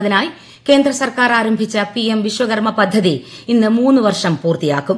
തിനായി കേന്ദ്ര സർക്കാർ ആരംഭിച്ച പിഎം വിശ്വകർമ്മ പദ്ധതി ഇന്ന് മൂന്ന് വർഷം പൂർത്തിയാക്കും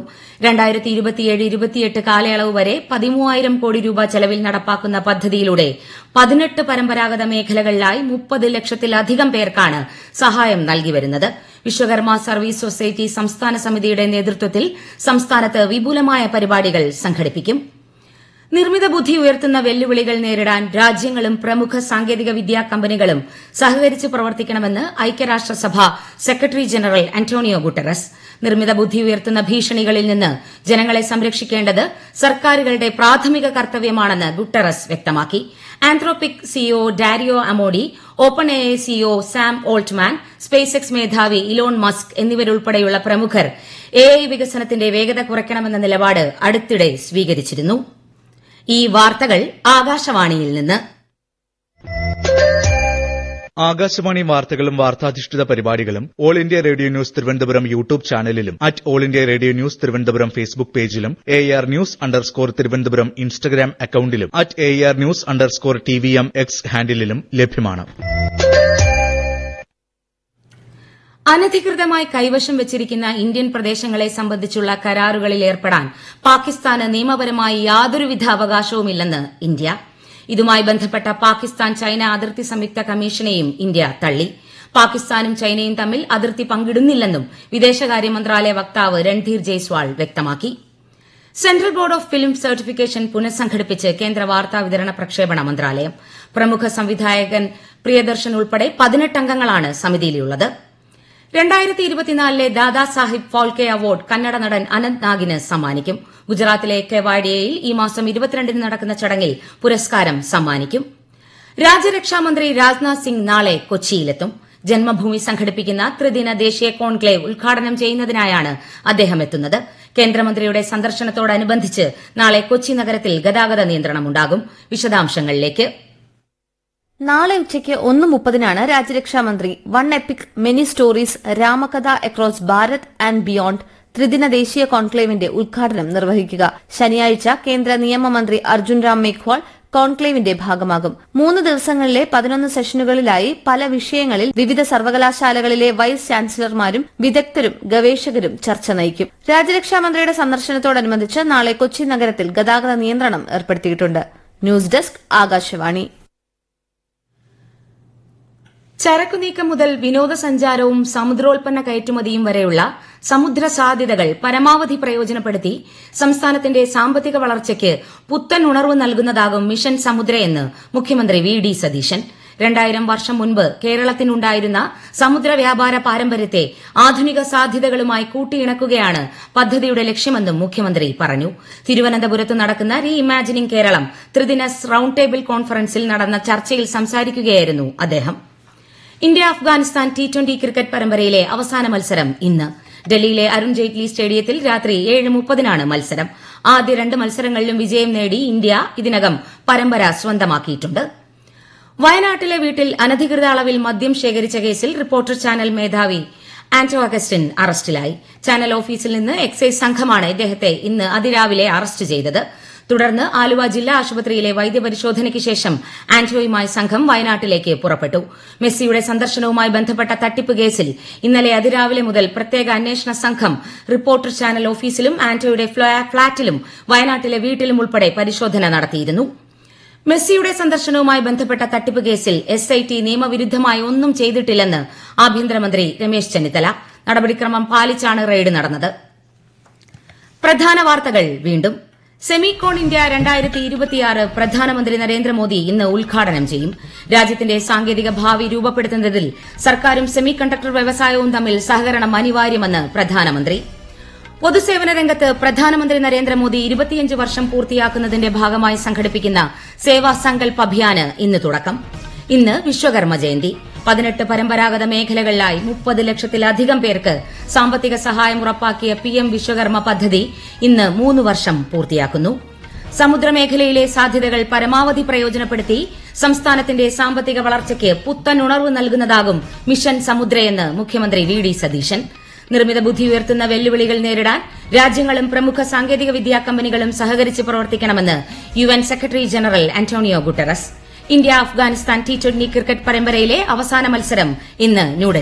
കാലയളവ് വരെ പതിമൂവായിരം കോടി രൂപ ചെലവിൽ നടപ്പാക്കുന്ന പദ്ധതിയിലൂടെ പതിനെട്ട് പരമ്പരാഗത മേഖലകളിലായി മുപ്പത് ലക്ഷത്തിലധികം പേർക്കാണ് സഹായം നൽകിവരുന്നത് വിശ്വകർമ്മ സർവീസ് സൊസൈറ്റി സംസ്ഥാന സമിതിയുടെ നേതൃത്വത്തിൽ സംസ്ഥാനത്ത് വിപുലമായ പരിപാടികൾ സംഘടിപ്പിക്കും നിർമ്മിത ബുദ്ധി ഉയർത്തുന്ന വെല്ലുവിളികൾ നേരിടാൻ രാജ്യങ്ങളും പ്രമുഖ സാങ്കേതിക വിദ്യാ കമ്പനികളും സഹകരിച്ച് പ്രവർത്തിക്കണമെന്ന് ഐക്യരാഷ്ട്രസഭ സെക്രട്ടറി ജനറൽ അന്റോണിയോ ഗുട്ടറസ് നിർമ്മിത ബുദ്ധി ഉയർത്തുന്ന ഭീഷണികളിൽ നിന്ന് ജനങ്ങളെ സംരക്ഷിക്കേണ്ടത് സർക്കാരുകളുടെ പ്രാഥമിക കർത്തവ്യമാണെന്ന് ഗുട്ടറസ് വ്യക്തമാക്കി Anthropic CEO Dario Amodei Open A CEO Sam Altman Space X മേധാവി ഇലോൺ മസ്ക് എന്നിവരുൾപ്പെടെയുള്ള പ്രമുഖർ എ ഐ വികസനത്തിന്റെ വേഗത കുറയ്ക്കണമെന്ന നിലപാട് അടുത്തിടെ സ്വീകരിച്ചിരുന്നു ഈ വാർത്തകൾ ആകാശവാണിയിൽ നിന്ന് ആകാശവാണി വാർത്തകളും വാർത്താധിഷ്ഠിത പരിപാടികളും All India Radio news Thiruvananthapuram YouTube ചാനലിലും at All India Radio news Thiruvananthapuram Facebook പേജിലും A R news underscore Thiruvananthapuram Instagram അക്കൌണ്ടിലും at A R news underscore T V M X ഹാൻഡിലും ലഭ്യമാണ് അനധികൃതമായി കൈവശം വെച്ചിരിക്കുന്ന ഇന്ത്യൻ പ്രദേശങ്ങളെ സംബന്ധിച്ചുള്ള കരാറുകളിൽ ഏർപ്പെടാൻ പാകിസ്ഥാന് നിയമപരമായി യാതൊരുവിധ അവകാശവുമില്ലെന്ന് ഇന്ത്യ ഇതുമായി ബന്ധപ്പെട്ട പാകിസ്ഥാൻ ചൈന അതിർത്തി സംയുക്ത കമ്മീഷനെയും ഇന്ത്യ തള്ളി പാകിസ്ഥാനും ചൈനയും തമ്മിൽ അതിർത്തി പങ്കിടുന്നില്ലെന്നും വിദേശകാര്യ മന്ത്രാലയ വക്താവ് രൺധീർ ജയ്സ്വാൾ വ്യക്തമാക്കി central board of film certification പുനഃസംഘടിപ്പിച്ച് കേന്ദ്ര വാർത്താ വിതരണ പ്രക്ഷേപണ മന്ത്രാലയം പ്രമുഖ സംവിധായകൻ പ്രിയദർശൻ ഉൾപ്പെടെ പതിനെട്ട് അംഗങ്ങളാണ് സമിതിയിലുള്ളത് രണ്ടായിരത്തി ഇരുപത്തിനാലിലെ ദാദാ സാഹിബ് ഫാൽക്കെ അവാർഡ് കന്നഡ നടൻ അനന്ത് നാഗിന് സമ്മാനിക്കും ഗുജറാത്തിലെ കെവാഡിയയിൽ ഈ മാസം ഇരുപത്തിരണ്ടിന് നടക്കുന്ന ചടങ്ങിൽ പുരസ്കാരം സമ്മാനിക്കും രാജ്യരക്ഷാമന്ത്രി രാജ്നാഥ് സിംഗ് നാളെ കൊച്ചിയിലെത്തും ജന്മഭൂമി സംഘടിപ്പിക്കുന്ന ത്രിദിന ദേശീയ കോൺക്ലേവ് ഉദ്ഘാടനം ചെയ്യുന്നതിനായാണ് അദ്ദേഹം എത്തുന്നത് കേന്ദ്രമന്ത്രിയുടെ സന്ദർശനത്തോടനുബന്ധിച്ച് നാളെ കൊച്ചി നഗരത്തിൽ ഗതാഗത നിയന്ത്രണമുണ്ടാകും വിശദാംശങ്ങളിലേക്ക് നാളെ ഉച്ചയ്ക്ക് ഒന്ന് മുപ്പതിനാണ് രാജ്യരക്ഷാമന്ത്രി one epic many stories Ramkatha across Bharat and beyond ത്രിദിന ദേശീയ കോൺക്ലേവിന്റെ ഉദ്ഘാടനം നിർവഹിക്കുക ശനിയാഴ്ച കേന്ദ്ര നിയമമന്ത്രി അർജുൻ രാം മേഘ്വാൾ കോൺക്ലേവിന്റെ ഭാഗമാകും മൂന്ന് ദിവസങ്ങളിലെ പതിനൊന്ന് സെഷനുകളിലായി പല വിഷയങ്ങളിൽ വിവിധ സർവകലാശാലകളിലെ വൈസ് ചാൻസലർമാരും വിദഗ്ധരും ഗവേഷകരും ചർച്ച നയിക്കും രാജ്യരക്ഷാമന്ത്രിയുടെ സന്ദർശനത്തോടനുബന്ധിച്ച് നാളെ കൊച്ചി നഗരത്തിൽ ഗതാഗത നിയന്ത്രണം ഏർപ്പെടുത്തിയിട്ടുണ്ട് ന്യൂസ് ഡെസ്ക് ആകാശവാണി ചരക്കു നീക്കം മുതൽ വിനോദസഞ്ചാരവും സമുദ്രോൽപ്പന്ന കയറ്റുമതിയും വരെയുള്ള സമുദ്ര സാധ്യതകൾ പരമാവധി പ്രയോജനപ്പെടുത്തി സംസ്ഥാനത്തിന്റെ സാമ്പത്തിക വളർച്ചയ്ക്ക് പുത്തൻ ഉണർവ് നൽകുന്നതാകും മിഷൻ സമുദ്രയെന്ന് മുഖ്യമന്ത്രി വി ഡി സതീശൻ രണ്ടായിരം വർഷം മുൻപ് കേരളത്തിനുണ്ടായിരുന്ന സമുദ്ര വ്യാപാര പാരമ്പര്യത്തെ ആധുനിക സാധ്യതകളുമായി കൂട്ടിയിണക്കുകയാണ് പദ്ധതിയുടെ ലക്ഷ്യമെന്നും മുഖ്യമന്ത്രി പറഞ്ഞു തിരുവനന്തപുരത്ത് നടക്കുന്ന റീ ഇമാജിനിംഗ് കേരളം ത്രിദിന റൌണ്ട് ടേബിൾ കോൺഫറൻസിൽ നടന്ന ചർച്ചയിൽ സംസാരിക്കുകയായിരുന്നു അദ്ദേഹം India Afghanistan T twenty cricket പരമ്പരയിലെ അവസാന മത്സരം ഇന്ന് ഡൽഹിയിലെ അരുൺ ജെയ്റ്റ്ലി സ്റ്റേഡിയത്തിൽ രാത്രി ഏഴ് മുപ്പതിനാണ് മത്സരം ആദ്യ രണ്ട് മത്സരങ്ങളിലും വിജയം നേടി ഇന്ത്യ ഇതിനകം പരമ്പര സ്വന്തമാക്കിയിട്ടുണ്ട് വയനാട്ടിലെ വീട്ടിൽ അനധികൃത അളവിൽ മദ്യം ശേഖരിച്ച കേസിൽ റിപ്പോർട്ടർ ചാനൽ മേധാവി ആന്റോ അഗസ്റ്റിൻ അറസ്റ്റിലായി ചാനൽ ഓഫീസിൽ നിന്ന് എക്സൈസ് സംഘമാണ് ഇദ്ദേഹത്തെ ഇന്ന് അതിരാവിലെ അറസ്റ്റ് ചെയ്തത് തുടർന്ന് ആലുവ ജില്ലാ ആശുപത്രിയിലെ വൈദ്യപരിശോധനയ്ക്ക് ശേഷം ആന്റോയുമായി സംഘം വയനാട്ടിലേക്ക് പുറപ്പെട്ടു മെസ്സിയുടെ സന്ദർശനവുമായി ബന്ധപ്പെട്ട തട്ടിപ്പ് കേസിൽ ഇന്നലെ അതിരാവിലെ മുതൽ പ്രത്യേക അന്വേഷണ സംഘം റിപ്പോർട്ടർ ചാനൽ ഓഫീസിലും ആന്റോയുടെ ഫ്ളാറ്റിലും വയനാട്ടിലെ വീട്ടിലും ഉൾപ്പെടെ പരിശോധന നടത്തിയിരുന്നു മെസ്സിയുടെ സന്ദർശനവുമായി ബന്ധപ്പെട്ട തട്ടിപ്പ് കേസിൽ എസ് ഐ ടി നിയമവിരുദ്ധമായി ഒന്നും ചെയ്തിട്ടില്ലെന്ന് ആഭ്യന്തരമന്ത്രി രമേശ് ചെന്നിത്തല നടപടിക്രമം പാലിച്ചാണ് റെയ്ഡ് നടന്നത് പ്രധാന വാർത്തകൾ വീണ്ടും സെമികോൺ ഇന്ത്യ രണ്ടായിരത്തി ഇരുപത്തിയാറ് പ്രധാനമന്ത്രി നരേന്ദ്രമോദി ഇന്ന് ഉദ്ഘാടനം ചെയ്യും രാജ്യത്തിന്റെ സാങ്കേതിക ഭാവി രൂപപ്പെടുത്തുന്നതിൽ സർക്കാരും സെമി കണ്ടക്ടർ വ്യവസായവും തമ്മിൽ സഹകരണം അനിവാര്യമെന്ന് പ്രധാനമന്ത്രി പൊതുസേവന രംഗത്ത് പ്രധാനമന്ത്രി നരേന്ദ്രമോദി ഇരുപത്തിയഞ്ച് വർഷം പൂർത്തിയാക്കുന്നതിന്റെ ഭാഗമായി സംഘടിപ്പിക്കുന്ന സേവാ സങ്കൽപ് അഭിയാന് ഇന്ന് തുടക്കം ഇന്ന് വിശ്വകർമ്മ ജയന്തി പതിനെട്ട് പരമ്പരാഗത മേഖലകളിലായി മുപ്പത് ലക്ഷത്തിലധികം പേർക്ക് സാമ്പത്തിക സഹായം ഉറപ്പാക്കിയ പിഎം വിശ്വകർമ്മ പദ്ധതി ഇന്ന് മൂന്ന് വർഷം പൂർത്തിയാക്കുന്നു സമുദ്രമേഖലയിലെ സാധ്യതകൾ പരമാവധി പ്രയോജനപ്പെടുത്തി സംസ്ഥാനത്തിന്റെ സാമ്പത്തിക വളർച്ചയ്ക്ക് പുത്തൻ ഉണർവ് നൽകുന്നതാകും മിഷൻ സമുദ്രയെന്ന് മുഖ്യമന്ത്രി വി ഡി സതീശൻ നിർമ്മിത ബുദ്ധി ഉയർത്തുന്ന വെല്ലുവിളികൾ നേരിടാൻ രാജ്യങ്ങളും പ്രമുഖ സാങ്കേതിക വിദ്യാ കമ്പനികളും സഹകരിച്ച് പ്രവർത്തിക്കണമെന്ന് U N secretary general Antonio Guterres India Afghanistan T twenty cricket പരമ്പരയിലെ അവസാന മത്സരം ഇന്ന് ന്യൂഡൽഹിയിൽ